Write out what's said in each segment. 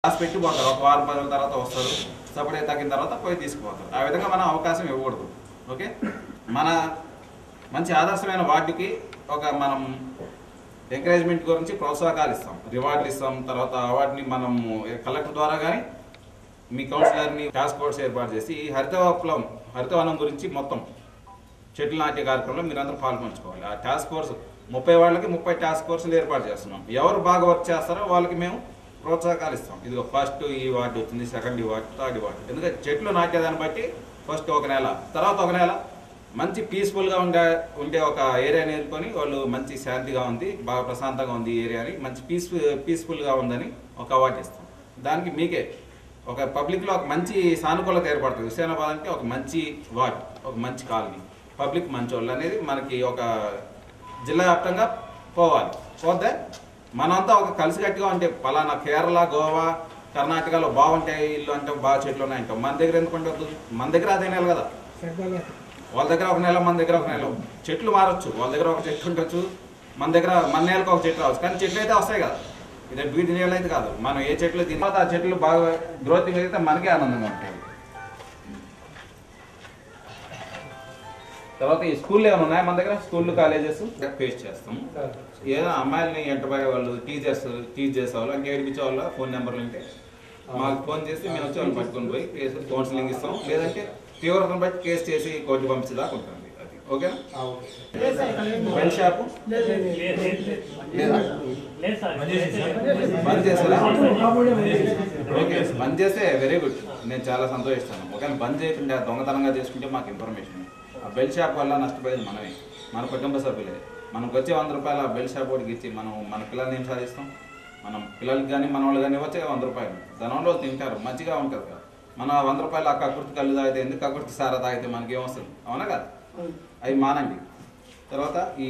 రాసి పెట్టి పోతారు ఒక వారం పది రోజుల తర్వాత వస్తారు సపరేట్ తగ్గిన తర్వాత పోయి తీసుకుపోతారు ఆ విధంగా మనం అవకాశం ఇవ్వకూడదు ఓకే మన మంచి ఆదర్శమైన వార్డుకి ఒక మనం ఎంకరేజ్మెంట్ గురించి ప్రోత్సాహకాలు ఇస్తాం రివార్డులు ఇస్తాం తర్వాత అవార్డుని మనం కలెక్టర్ ద్వారా కానీ మీ కౌన్సిలర్ని టాస్క్ ఫోర్స్ ఏర్పాటు చేసి ఈ హరిత విప్లవం హరితవనం గురించి మొత్తం చెట్లు నాటే కార్యక్రమంలో మీరందరూ పాల్పంచుకోవాలి ఆ టాస్క్ ఫోర్స్ ముప్పై వాళ్ళకి ముప్పై టాస్క్ ఫోర్సులు ఏర్పాటు చేస్తున్నాం ఎవరు బాగా వర్క్ చేస్తారో వాళ్ళకి మేము ప్రోత్సాహకాలు ఇస్తాం ఇదిగో ఫస్ట్ ఈ వార్డు వచ్చింది సెకండ్ ఈ వార్డు థర్డ్ ఈ వార్డు ఎందుకంటే చెట్లు నాటేదాన్ని బట్టి ఫస్ట్ ఒక నెల తర్వాత ఒక నెల మంచి పీస్ఫుల్గా ఉండే ఉండే ఒక ఏరియాని ఎన్నుకొని వాళ్ళు మంచి శాంతిగా ఉంది బాగా ప్రశాంతంగా ఉంది ఈ ఏరియా అని మంచి పీస్ పీస్ఫుల్గా ఉందని ఒక అవార్డు ఇస్తాం దానికి మీకే ఒక పబ్లిక్లో ఒక మంచి సానుకూలత ఏర్పడుతుంది హుసేనాబాద్ అంటే ఒక మంచి వార్డ్ ఒక మంచి కాలనీ పబ్లిక్ మంచోళ్ళు అనేది మనకి ఒక జిల్లా వ్యాప్తంగా పోవాలి పోతే మనంతా ఒక కలిసికట్టుగా ఉంటే పలానా కేరళ గోవా కర్ణాటకలో బాగుంటాయి ఇల్లు అంటే బాగా చెట్లు ఉన్నాయి అంటాం మన దగ్గర ఎందుకు ఉండదు మన దగ్గర అదే నెల కదా వాళ్ళ దగ్గర ఒక నెల మన దగ్గర ఒక నెల చెట్లు మారచ్చు వాళ్ళ దగ్గర ఒక చెట్టు ఉండొచ్చు మన దగ్గర మన నెలకు ఒక చెట్టు రావచ్చు కానీ చెట్లు అయితే వస్తాయి కదా ఇదే వీటి నీళ్ళు అయితే కాదు మనం ఏ చెట్లు తిని ఆ చెట్లు బాగా గ్రోతింగ్ అయితే మనకే ఆనందంగా ఉంటాయి తర్వాత ఈ స్కూల్ ఏమైనా ఉన్నాయా మన దగ్గర స్కూల్ కాలేజెస్ ఫేస్ చేస్తాం ఏదో అమ్మాయిలని ఎంటర్పోయే వాళ్ళు టీచర్స్ టీచ్ చేసే వాళ్ళు అంటే ఏడిపించే వాళ్ళు ఫోన్ నెంబర్లు ఉంటే మాకు ఫోన్ చేసి మేము వచ్చి వాళ్ళు పట్టుకొని పోయి కేసు కౌన్సిలింగ్ ఇస్తాం లేదంటే తీవ్రతను బట్టి కేసు చేసి కోర్టు పంపించేదాకా ఉంటుంది అది ఓకేనా బెల్ షాపు లేదా బంద్ చేసారా ఓకే బంద్ చేస్తే వెరీ గుడ్ నేను చాలా సంతోషిస్తాను ఒకవేళ బంద్ చేయకుండా దొంగతనంగా చేసుకుంటే మాకు ఇన్ఫర్మేషన్ ఆ బెల్ షాప్ వల్ల నష్టపోయేది మనమే మన కుటుంబ సభ్యులే మనకు వచ్చే వంద రూపాయలు ఆ బెల్ షాప్ వాడికి ఇచ్చి మనం మన పిల్లల్ని ఏం సాధిస్తాం మనం పిల్లలకి కానీ మన వాళ్ళు కానీ వచ్చే వంద రూపాయలు ధనంలో తింటారు మంచిగా ఉంటుంది కదా మన ఆ వంద రూపాయలు ఆ కక్కుర్తి కళ్ళు తాగితే ఎందుకు కక్కుర్తి సారా తాగితే మనకి ఏమొస్తుంది అవునా కదా అవి మానండి తర్వాత ఈ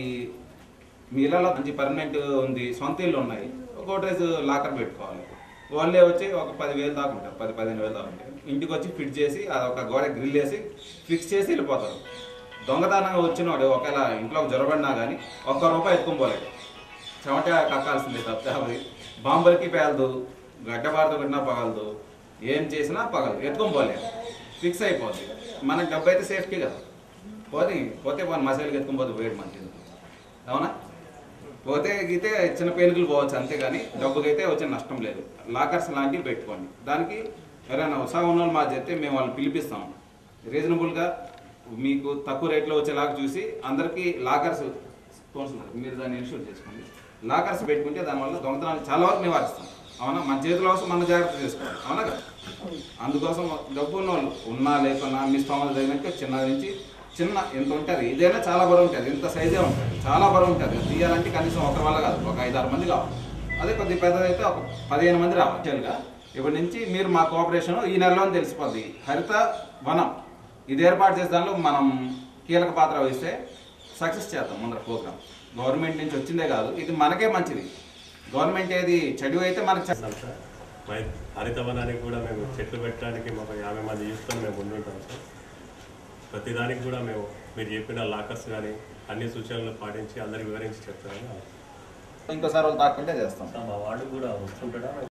మీ ఇళ్ళలో మంచి పర్మనెంట్ ఉంది సొంత ఇల్లు ఉన్నాయి ఒక గోడ్రేజ్ లాకర్ పెట్టుకోవాలి వాళ్ళే వచ్చి ఒక పదివేలు దాకా ఉంటారు పది పదిహేను వేలు దాకా ఉంటాయి ఇంటికి వచ్చి ఫిట్ చేసి అది ఒక గోడ గ్రిల్ వేసి ఫిక్స్ చేసి వెళ్ళిపోతారు దొంగతనంగా వచ్చినవాడు ఒకవేళ ఇంట్లో జ్వరబడినా కానీ ఒక్క రూపాయి ఎత్తుకొని పోలేదు చెమట కక్కాల్సిందే తప్పితే అవి బాంబులకి పేలదు గడ్డబారతో కొట్టినా పగలదు ఏం చేసినా పగలదు ఎత్తుకొని పోలేదు ఫిక్స్ అయిపోద్ది మనకి డబ్బు అయితే సేఫ్టీ కదా పోతే పోతే మన మసాలకి ఎత్తుకొని పోతే వేడి మంచిది అవునా పోతే గీతే చిన్న పేనుకలు పోవచ్చు అంతేగాని డబ్బుకైతే వచ్చే నష్టం లేదు లాకర్స్ లాంటివి పెట్టుకోండి దానికి ఎవరైనా ఉత్సాహం ఉన్న వాళ్ళు మా చెప్తే మేము వాళ్ళని పిలిపిస్తాం రీజనబుల్గా మీకు తక్కువ రేట్లో వచ్చేలాగా చూసి అందరికీ లాకర్స్ స్పాన్సర్ మీరు దాన్ని ఇన్షూర్ చేసుకోండి లాకర్స్ పెట్టుకుంటే దానివల్ల దొంగతనాలు చాలా వరకు నివారిస్తాం అవునా మన చేతిలో కోసం మన జాగ్రత్త చేసుకోవాలి అవునా కదా అందుకోసం డబ్బు ఉన్న వాళ్ళు ఉన్నా లేకున్నా మీ స్తోమత తగినట్టు చిన్న నుంచి చిన్న ఎంత ఉంటుంది ఇదైనా చాలా బరువు ఉంటుంది ఇంత సైజే ఉంటుంది చాలా బరువు ఉంటుంది తీయాలంటే కనీసం ఒకరి వల్ల కాదు ఒక ఐదారు మంది కావాలి అదే కొద్దిగా పెద్దదైతే ఒక పదిహేను మంది రావాలి యాక్చువల్గా ఇప్పటి నుంచి మీరు మా కోఆపరేషన్ ఈ నెలలో తెలిసిపోద్ది హరిత వనం ఇది ఏర్పాటు చేసే దానిలో మనం కీలక పాత్ర వహిస్తే సక్సెస్ చేద్దాం ముందర ప్రోగ్రామ్ గవర్నమెంట్ నుంచి వచ్చిందే కాదు ఇది మనకే మంచిది గవర్నమెంట్ ఏది చెడు అయితే మనకి చెడ్డ. చేస్తాం సార్ మై హరితవనానికి కూడా మేము చెట్లు పెట్టడానికి మాకు యాభై మంది యూస్తో మేము ఉండుంటాం సార్ ప్రతిదానికి కూడా మేము మీరు చెప్పిన లాకర్స్ కానీ అన్ని సూచనలు పాటించి అందరికి వివరించి చెప్తామని ఇంకోసారి వాళ్ళు తాకుంటే చేస్తాం మా వాడు కూడా వస్తుంటాడా